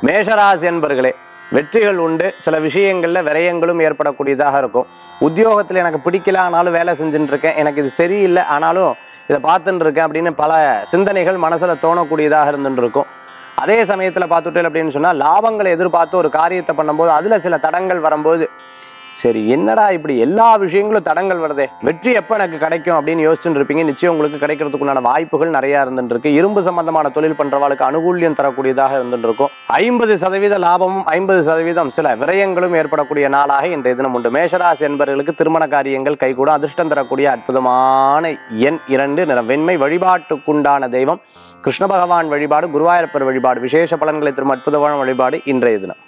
மேஷராசி என்பர்களே வெற்றிகள் உண்டு சில விஷயங்கள்ல விரயங்களும் ஏற்படக்கூடியதாக இருக்கும் உத்தியோகத்தில் எனக்கு பிடிக்கல ஆனாலும் வேலை செஞ்சுட்டு இருக்கேன் எனக்கு இது சரியில்லை ஆனாலும் இதை பார்த்துட்டு இருக்கேன் அப்படின்னு பல சிந்தனைகள் மனசுல தோணக்கூடியதாக இருந்துட்டு இருக்கும் அதே சமயத்தில் பார்த்துட்டேன் அப்படின்னு சொன்னால் லாபங்களை எதிர்பார்த்து ஒரு காரியத்தை பண்ணும்போது அதில் சில தடங்கள் வரும்போது சரி என்னடா இப்படி எல்லா விஷயங்களும் தடங்கள் வருதே வெற்றி எப்போ எனக்கு கிடைக்கும் அப்படின்னு யோசிச்சுட்டு இருப்பீங்க நிச்சயம் உங்களுக்கு கிடைக்கிறதுக்குண்டான வாய்ப்புகள் நிறையா இருந்துட்டு இருக்கு இரும்பு சம்பந்தமான தொழில் பண்றவாளுக்கு அனுகூல்யம் தரக்கூடியதாக இருந்துட்டு இருக்கும் ஐம்பது சதவீத லாபமும் ஐம்பது சதவீதம் சில விரயங்களும் ஏற்படக்கூடிய நாளாக இன்றைய தினம் உண்டு மேஷராசி என்பவர்களுக்கு திருமண காரியங்கள் கைகூடும் அதிர்ஷ்டம் தரக்கூடிய அற்புதமான எண் இரண்டு நிறம் வெண்மை வழிபாட்டுக்குண்டான தெய்வம் கிருஷ்ண பகவான் வழிபாடு குருவாயூரப்பர் வழிபாடு விசேஷ பலன்களை தரும் அற்புதமான வழிபாடு இன்றைய தினம்